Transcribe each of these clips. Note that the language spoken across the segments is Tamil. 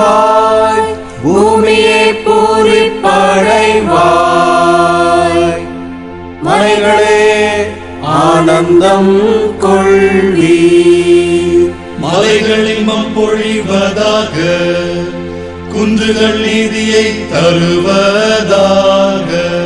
கொள்வாய் பூமியை பூரிப்படைவாய் மலைகளே ஆனந்தம் கொள்வீர் மலைகள் இன்பம் பொழிவதாக குன்றுகள் நீதியை தருவதாக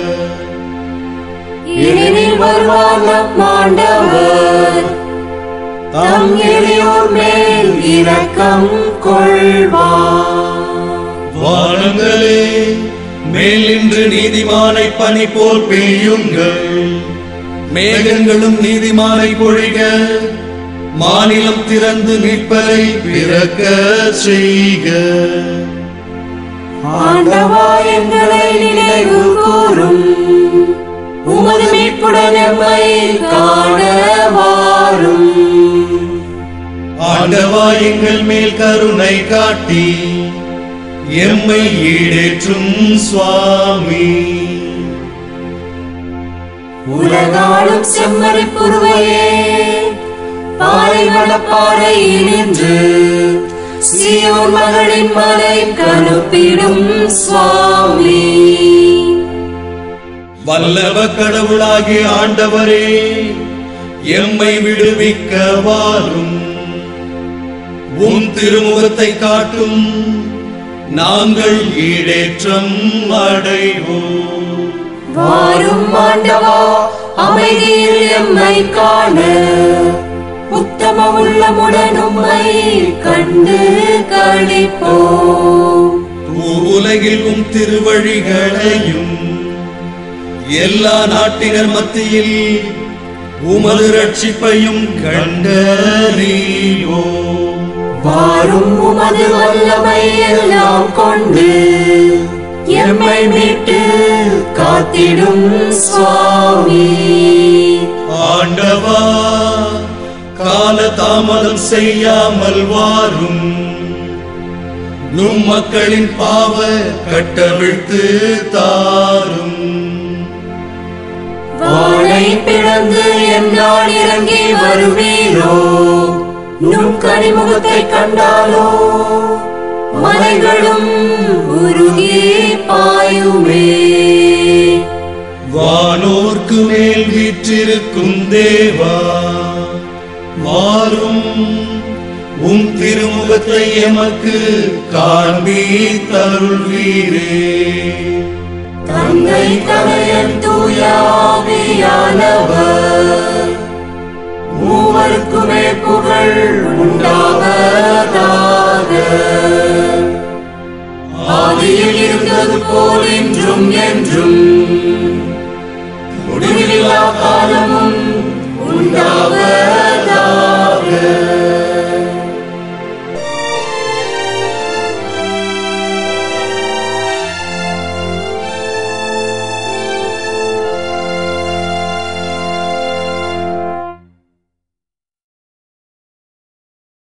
ஏனெனில் வருவார் நம் ஆண்டவர் தம் எளியோர் மேல் இரக்கம் கொள்வார் வானங்களே மேல் நின்று நீதிமானை பனி போல் பெய்யுங்கள் மேகங்களும் நீதிமானை பொழிக மாநிலம் திறந்து மீட்பரை பிறக்க செய்க ஆண்டவா எங்களை நினைவு கூறும் உமது மீட்புடன் எம்மை காண வாரும் ஆண்டவா எங்கள் மேல் கருணை காட்டி எம்மை ஈடேற்றும் சுவாமி உலகாலும் செம்மறி புருவையே பாலைவன பாறையில் நின்று சியோன் மகளின் மலை கனுப்பிடும் சுவாமி வல்லவ கடவுளாகிய ஆண்டவரே எம்மை விடுவிக்க வாரும் உம் திருமுகத்தை காட்டும் நாங்கள் ஈடேற்றம் அடைவோம் வாரும் ஆண்டவா அமைதியில் எம்மை காண உத்தம உள்ளமுடன் உம்மை கண்டு களிப்போம் உலகில் உம் திருவழிகளையும் எல்லா நாட்டினர் மத்தியில் உமது ரட்சிப்பையும் கண்டறிவோம் வாரும் உமது வல்லமை எல்லாம் கொண்டு எம்மை மீட்டு காத்திடும் சுவாமி ஆண்டவா கால தாமதம் செய்யாமல் வாரும் நும் மக்களின் பாவ கட்டவிழ்த்து தாரும் வாளை பிளந்து என்னால் இறங்கி வருவீரோ நும் கனிமுகத்தை கண்டாலோ மலைகளும் உருகி பாயுமே வானோர்க்கு மேல் வீற்றிருக்கும் தேவா வாரும் உம் திருமுகத்தை எமக்கு காண்பி தருள்வீரே தந்தை தலையன் தூயாவியானவர் மூவருக்குமே புகழ் உண்டாவதாக ஆதியில் இருந்தது போல் இன்றும் என்றும் முடிவில்லா காலமும் உண்டாவதாக